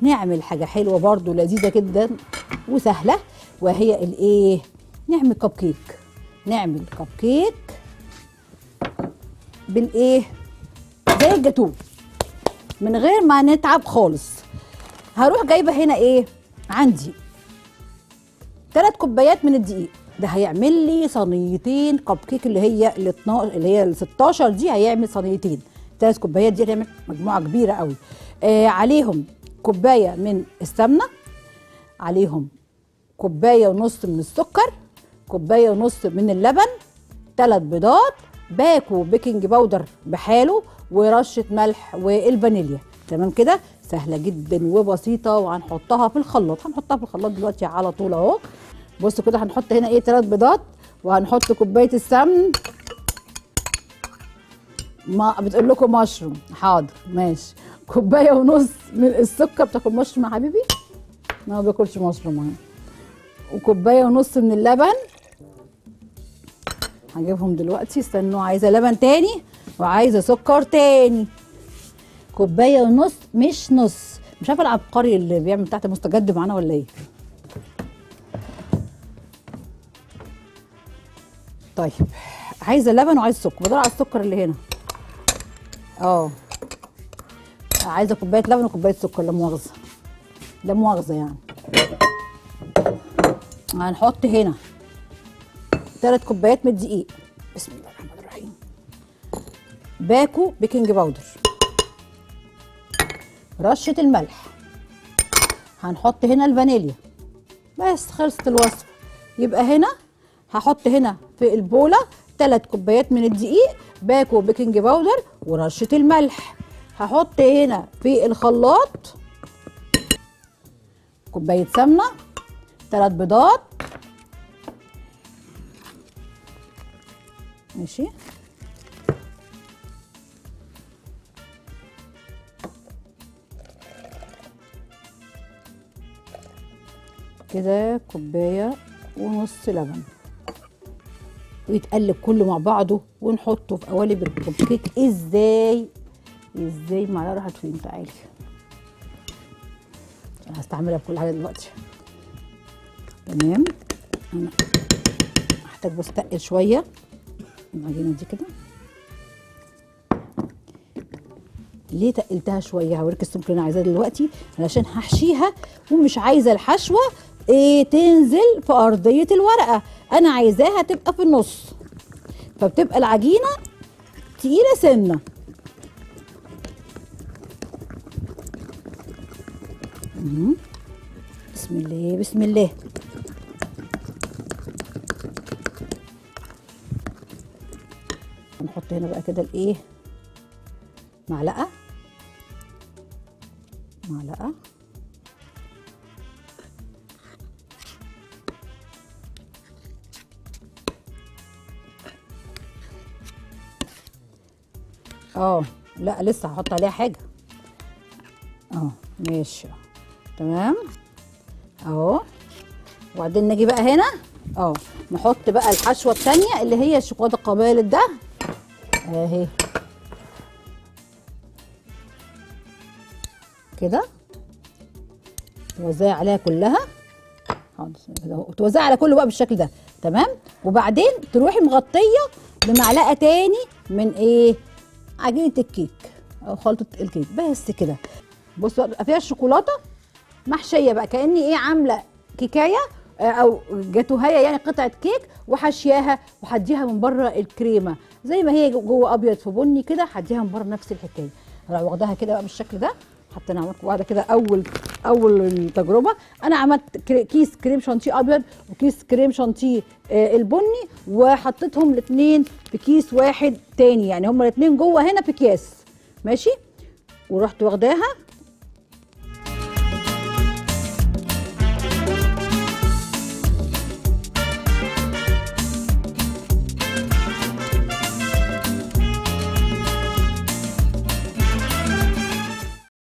نعمل حاجه حلوه برضو لذيذه جدا وسهله وهي الايه نعمل كب كيك نعمل كب كيك بالايه زي الجاتوه من غير ما نتعب خالص هروح جايبه هنا ايه عندي ثلاث كوبايات من الدقيق ده هيعمل لي صينيتين كب كيك اللي هي ال 12 اللي هي ال 16 دي هيعمل صينيتين ثلاث كوبايات دي هتعمل مجموعه كبيره قوي آه عليهم كوبايه من السمنه عليهم كوبايه ونص من السكر كوبايه ونص من اللبن ثلاث بيضات باكو بيكنج باودر بحاله ورشه ملح والفانيليا تمام كده سهله جدا وبسيطه وهنحطها في الخلاط هنحطها في الخلاط دلوقتي على طول اهو بصوا كده هنحط هنا ايه ثلاث بيضات وهنحط كوبايه السمن ما بتقول لكم مشروم حاضر ماشي كوبايه ونص من السكر بتاكل مشروم يا حبيبي ما باكلش مشروم اهي وكوبايه ونص من اللبن هجيبهم دلوقتي استنوا عايزه لبن تاني وعايزه سكر تاني كوبايه ونص مش نص مش عارفه العبقري اللي بيعمل تحت مستجد معانا ولا ايه طيب عايزه لبن وعايزه سكر بدور على السكر اللي هنا اه عايزه كوبايه لبن وكوبايه سكر لا مؤاخذه لا مؤاخذه يعني هنحط هنا ثلاث كوبايات من الدقيق بسم الله الرحمن الرحيم باكو بيكنج باودر رشه الملح هنحط هنا الفانيليا بس خلصت الوصفه يبقى هنا هحط هنا في البوله ثلاث كوبايات من الدقيق باكو بيكنج باودر ورشه الملح هحط هنا في الخلاط كوبايه سمنه ثلاث بيضات ماشي كده كوبايه ونص لبن ويتقلب كله مع بعضه ونحطه في قوالب الكب كيك ازاي ازاي معلقه راحت فين تعالي انا هستعملها في كل حاجه دلوقتي تمام انا هحتاج بس تقل شويه العجينه دي كده ليه تقلتها شويه هوريك السمك اللي انا عايزاه دلوقتي علشان هحشيها ومش عايزه الحشوه ايه تنزل في ارضيه الورقه انا عايزاها تبقى في النص فبتبقى العجينه تقيله سنه مم. بسم الله بسم الله هنحط هنا بقى كده الايه معلقه معلقه اه لا لسه هحط عليها حاجه اه ماشي تمام اهو وبعدين نجي بقى هنا اه نحط بقى الحشوه الثانيه اللي هي الشوكولاته القبالب ده اهي كده توزعي عليها كلها حاضر كده اهو توزعي على كله بقى بالشكل ده تمام وبعدين تروحي مغطيه بمعلقه تاني من ايه عجينه الكيك او خلطه الكيك بس كده بصوا بقى فيها الشوكولاته محشيه بقى كاني ايه عامله كيكايه آه، او جاتوهايه يعني قطعه كيك وحشياها وهديها من بره الكريمه زي ما هي جوه ابيض في بني كده هديها من بره نفس الحكايه هروح واخداها كده بقى بالشكل ده حتى انا عملت واحده كده اول اول التجربه انا عملت كري- كيس كريم شانتيه ابيض وكيس كريم شانتيه آه، البني وحطيتهم الاثنين في كيس واحد تاني يعني هما الاثنين جوه هنا في اكياس ماشي ورحت واخداها